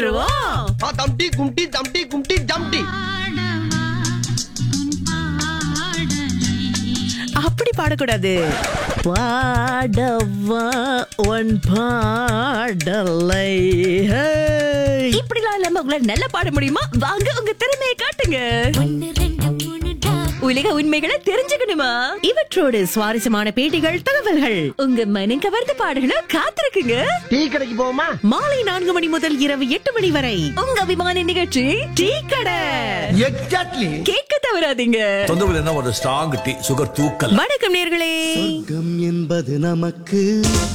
விட்டுருவோம் ஆ, தம்டி கும்டி தம்டி கும்டி ஜம்டி அப்படி பாடக்கூடாது பாடவா உன் பாடலை ஹே. இப்படிலாம் இல்லாம உங்களால நல்லா பாட முடியுமா வாங்க உங்க திறமையை காட்டுங்க உலக உண்மைகளை தெரிஞ்சுக்கணுமா இவற்றோடு சுவாரஸ்யமான பேட்டிகள் தகவல்கள் உங்க மனம் கவர்ந்த பாடல்களை காத்திருக்குங்க டீ கடைக்கு போவோமா மாலை நான்கு மணி முதல் இரவு எட்டு மணி வரை உங்க அபிமான நிகழ்ச்சி டீ கடை எக்ஸாக்ட்லி கேட்க தவறாதீங்க தொந்தரவு என்ன ஒரு ஸ்ட்ராங் டீ சுகர் தூக்கல் வணக்கம் நேர்களே சொர்க்கம் என்பது நமக்கு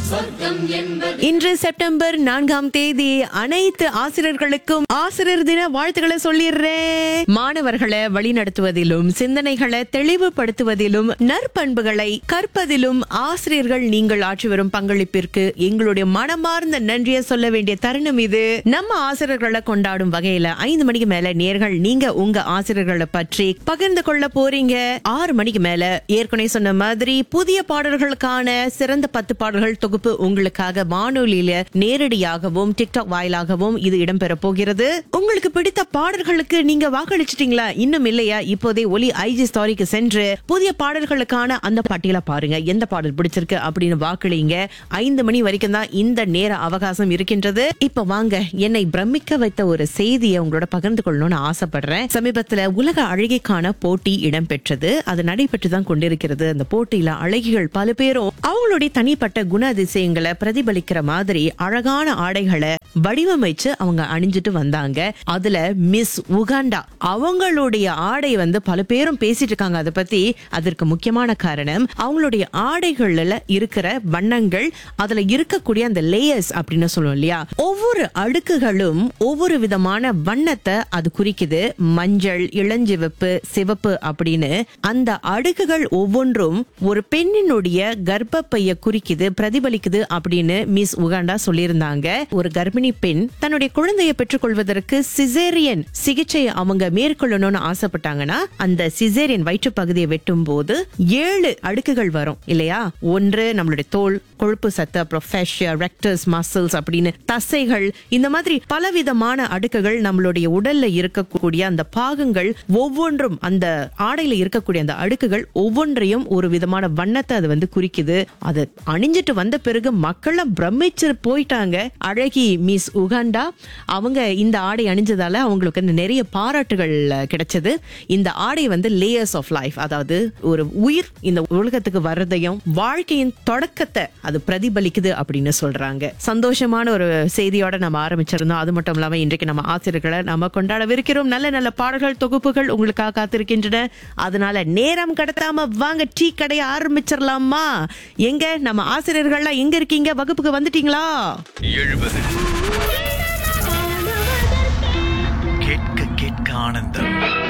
இன்று செப்டம்பர் நான்காம் தேதி அனைத்து ஆசிரியர்களுக்கும் ஆசிரியர் தின வாழ்த்துக்களை சொல்லிடுறேன் மாணவர்களை வழிநடத்துவதிலும் சிந்தனைகளை தெளிவுபடுத்துவதிலும் நற்பண்புகளை கற்பதிலும் ஆசிரியர்கள் நீங்கள் ஆற்றி வரும் பங்களிப்பிற்கு எங்களுடைய மனமார்ந்த நன்றியை சொல்ல வேண்டிய தருணம் இது நம்ம ஆசிரியர்களை கொண்டாடும் வகையில ஐந்து மணிக்கு மேல நேர்கள் நீங்க உங்க ஆசிரியர்களை பற்றி பகிர்ந்து கொள்ள போறீங்க ஆறு மணிக்கு மேல ஏற்கனவே சொன்ன மாதிரி புதிய பாடல்களுக்கான சிறந்த பத்து பாடல்கள் தொகுப்பு உங்களுக்காக வானொலியில நேரடியாகவும் டிக்டாக் வாயிலாகவும் இது இடம்பெற போகிறது உங்களுக்கு பிடித்த பாடல்களுக்கு நீங்க வாக்களிச்சிட்டீங்களா இன்னும் இல்லையா இப்போதே ஒலி ஐஜி ஸ்டாரிக்கு சென்று புதிய பாடல்களுக்கான அந்த பட்டியலை பாருங்க எந்த பாடல் பிடிச்சிருக்கு அப்படின்னு வாக்களிங்க ஐந்து மணி வரைக்கும் தான் இந்த நேர அவகாசம் இருக்கின்றது இப்ப வாங்க என்னை பிரமிக்க வைத்த ஒரு செய்தியை உங்களோட பகிர்ந்து கொள்ளணும்னு ஆசைப்படுறேன் சமீபத்துல உலக அழகிக்கான போட்டி இடம்பெற்றது அது நடைபெற்று தான் கொண்டிருக்கிறது அந்த போட்டியில அழகிகள் பல பேரும் அவங்களுடைய தனிப்பட்ட குண அதிசயங்களை பிரதிபலிக்கிற மாதிரி அழகான ஆடைகளை வடிவமைச்சு அவங்க அணிஞ்சிட்டு வந்தாங்க அதுல மிஸ் உகாண்டா அவங்களுடைய ஆடை வந்து பல பேரும் பேசிட்டு இருக்காங்க அதை பத்தி அதற்கு முக்கியமான காரணம் அவங்களுடைய ஆடைகள்ல இருக்கிற வண்ணங்கள் அதுல இருக்கக்கூடிய அந்த லேயர்ஸ் அப்படின்னு சொல்லுவோம் இல்லையா ஒவ்வொரு அடுக்குகளும் ஒவ்வொரு விதமான வண்ணத்தை அது குறிக்குது மஞ்சள் இளஞ்சிவப்பு சிவப்பு அப்படின்னு அந்த அடுக்குகள் ஒவ்வொன்றும் ஒரு பெண்ணினுடைய கர்ப்பப்பைய குறிக்குது பிரதிபலிக்குது அப்படின்னு மிஸ் உகாண்டா சொல்லியிருந்தாங்க ஒரு கர்ப்பிணி பெண் தன்னுடைய குழந்தையை பெற்றுக்கொள்வதற்கு சிசேரியன் சிகிச்சை அவங்க மேற்கொள்ளணும்னு ஆசைப்பட்டாங்கன்னா அந்த சிசேரியன் வயிற்று பகுதியை வெட்டும் போது ஏழு அடுக்குகள் வரும் இல்லையா ஒன்று நம்மளுடைய தோல் கொழுப்பு சத்து அப்புறம் ஃபேஷியா ரெக்டர்ஸ் மசில்ஸ் அப்படின்னு தசைகள் இந்த மாதிரி பலவிதமான அடுக்குகள் நம்மளுடைய உடல்ல இருக்கக்கூடிய அந்த பாகங்கள் ஒவ்வொன்றும் அந்த ஆடையில இருக்கக்கூடிய அந்த அடுக்குகள் ஒவ்வொன்றையும் ஒரு விதமான வண்ணத்தை அது வந்து குறிக்குது அது அணிஞ்சிட்டு வந்த பிறகு மக்கள்லாம் பிரமிச்சு போயிட்டாங்க அழகி மிஸ் உகாண்டா அவங்க இந்த ஆடை அணிஞ்சதால அவங்களுக்கு வந்து நிறைய பாராட்டுகள் அஹ், கிடைச்சது இந்த ஆடை வந்து லேயர்ஸ் ஆஃப் லைஃப் அதாவது ஒரு உயிர் இந்த உலகத்துக்கு வர்றதையும் வாழ்க்கையின் தொடக்கத்தை அது பிரதிபலிக்குது அப்படின்னு சொல்றாங்க சந்தோஷமான ஒரு செய்தியோட நம்ம ஆரம்பிச்சிருந்தோம் அது மட்டும் இல்லாம இன்றைக்கு நம்ம ஆசிரியர்களை நம்ம கொண்டாடவிருக்கிறோம் நல்ல நல்ல பாடல்கள் தொகுப்புகள் உங்களுக்காக காத்திருக்கின்றன அதனால நேரம் கடத்தாம வாங்க டீ கடையை ஆரம்பிச்சிடலாமா எங்க நம்ம ஆசிரியர்கள்லாம் எங்க இருக்கீங்க வகுப்புக்கு வந்துட்டீங்களா எழுபது கேட்க கேட்க ஆனந்தம்